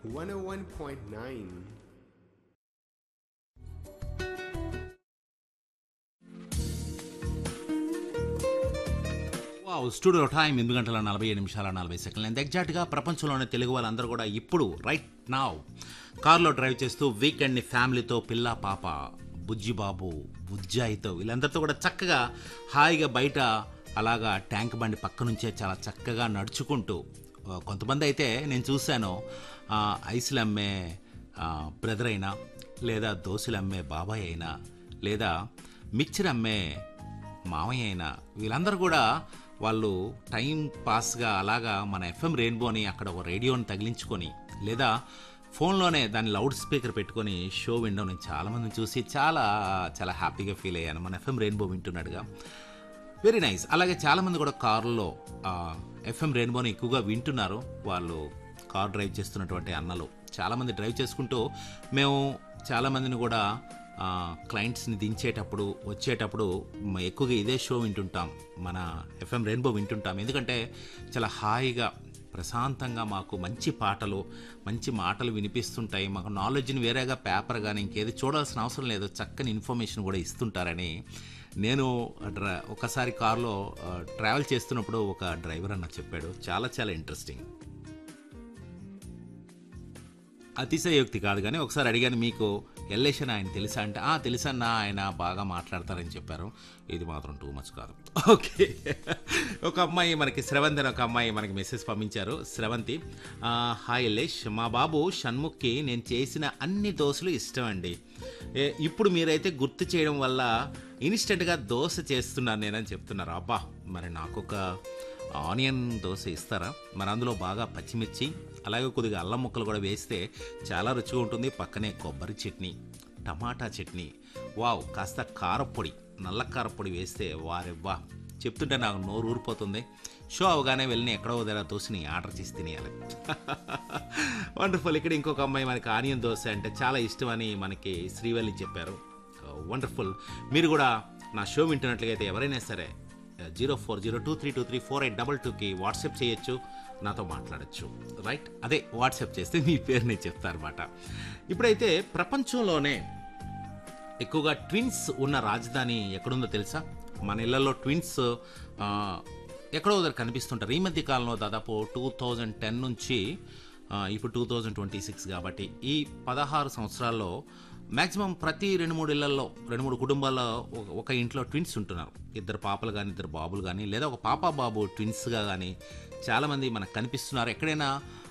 101.9. Wow studio time ఎనిమిది గంటల నలభై ఏడు నిమిషాల నలభై సెకండ్లు అండ్ ఎగ్జాక్ట్గా ప్రపంచంలోనే తెలుగు వాళ్ళందరూ కూడా ఇప్పుడు రైట్ నావ్ కార్లో డ్రైవ్ చేస్తూ వీకెండ్ని ఫ్యామిలీతో పిల్ల పాప బుజ్జిబాబు బుజ్జాయితో వీళ్ళందరితో కూడా చక్కగా హాయిగా బయట అలాగా ట్యాంక్ బండి పక్క నుంచే చాలా చక్కగా నడుచుకుంటూ ఆ, కొంతమంది అయితే నేను చూశాను ఆ, ఐస్లు అమ్మే బ్రదర్ అయినా లేదా దోశలు అమ్మే బాబాయ్ అయినా లేదా మిక్చర్ అమ్మే మామయ్య అయినా వీళ్ళందరూ కూడా వాళ్ళు టైం పాస్గా అలాగా మన ఎఫ్ఎం రెయిన్బోని అక్కడ ఒక రేడియోని తగిలించుకొని లేదా ఫోన్లోనే దాన్ని లౌడ్ స్పీకర్ పెట్టుకొని షో వినడం నేను చాలామందిని చూసి చాలా చాలా హ్యాపీగా ఫీల్ అయ్యాను మన ఎఫ్ఎం రెయిన్బో వింటున్నాడుగా వెరీ నైస్ అలాగే చాలామంది కూడా కారులో ఎఫ్ఎం రెయిన్బోని ఎక్కువగా వింటున్నారు వాళ్ళు కార్ డ్రైవ్ చేస్తున్నటువంటి అన్నలు చాలామంది డ్రైవ్ చేసుకుంటూ మేము చాలామందిని కూడా ఆ, క్లయింట్స్ని దించేటప్పుడు వచ్చేటప్పుడు మ- ఎక్కువగా ఇదే షో వింటుంటాం మన ఎఫ్ఎం రెయిన్బో వింటుంటాం ఎందుకంటే చాలా హాయిగా ప్రశాంతంగా మాకు మంచి పాటలు మంచి మాటలు వినిపిస్తుంటాయి మాకు నాలెడ్జ్ని వేరేగా పేపర్ కానీ ఇంకేది చూడాల్సిన అవసరం లేదు చక్కని ఇన్ఫర్మేషన్ కూడా ఇస్తుంటారని నేను డ్ర ఒకసారి కారులో ఆ, ట్రావెల్ చేస్తున్నప్పుడు ఒక డ్రైవర్ అన్న చెప్పాడు చాలా చాలా ఇంట్రెస్టింగ్ అతిశయోక్తి కాదు కానీ ఒకసారి అడిగాను మీకు ఎల్లేషన్ ఆయన తెలుసా అంటే ఆ తెలుసన్నా ఆయన బాగా మాట్లాడతారని చెప్పారు ఇది మాత్రం టూ మచ్ కాదు ఓకే ఒక అమ్మాయి మనకి స్రవంతి అని ఒక అమ్మాయి మనకి మెసేజ్ పంపించారు స్రవంతి ఆ, హాయ్ ఎల్లేష్ మా బాబు షణ్ముఖ్కి నేను చేసిన అన్ని దోశలు ఇష్టం అండి ఏ, ఇప్పుడు మీరైతే గుర్తు చేయడం వల్ల ఇన్స్టెంట్గా దోశ చేస్తున్నాను నేనని చెప్తున్నారు అబ్బా మరి నాకు ఒక ఆనియన్ దోశ ఇస్తారా మరి అందులో బాగా పచ్చిమిర్చి అలాగే కొద్దిగా అల్లం ముక్కలు కూడా వేస్తే చాలా రుచిగా ఉంటుంది పక్కనే కొబ్బరి చట్నీ టమాటా చట్నీ వావ్ కాస్త కారపొడి నల్ల కారపొడి వేస్తే వారెవ్వా చెప్తుంటే నాకు నోరు ఊరిపోతుంది షో అవగానే వెళ్ళి ఎక్కడో దగ్గర దోశని ఆర్డర్ చేసి తినేయాలి వండర్ఫుల్ ఇక్కడ ఇంకొక అమ్మాయి మనకి ఆనియన్ దోశ అంటే చాలా ఇష్టం అని మనకి శ్రీవల్లి చెప్పారు వండర్ఫుల్ మీరు కూడా నా షో వింటున్నట్లయితే ఎవరైనా సరే zero four zero two three two three four eight double టూకి వాట్సాప్ చేయొచ్చు నాతో మాట్లాడచ్చు రైట్ అదే వాట్సాప్ చేస్తే మీ పేరుని చెప్తారన్నమాట ఇప్పుడైతే ప్రపంచంలోనే ఎక్కువగా ట్విన్స్ ఉన్న రాజధాని ఎక్కడుందో తెలుసా మన ఇళ్లలో ట్విన్స్ ఆ, ఎక్కడో దగ్గర కనిపిస్తుంటారు ఈ మధ్య కాలంలో దాదాపు టూ థౌజండ్ టెన్ నుంచి ఆ, ఇప్పుడు టూ థౌజండ్ ట్వంటీ సిక్స్ కాబట్టి ఈ పదహారు సంవత్సరాల్లో మ్యాక్సిమం ప్రతి రెండు మూడు ఇళ్లలో రెండు మూడు కుటుంబాల్లో ఒక- ఒక ఇంట్లో ట్విన్స్ ఉంటున్నారు ఇద్దరు పాపలు కానీ ఇద్దరు బాబులు కానీ లేదా ఒక పాప బాబు ట్విన్స్గా కానీ చాలామంది మనకు కనిపిస్తున్నారు ఎక్కడైనా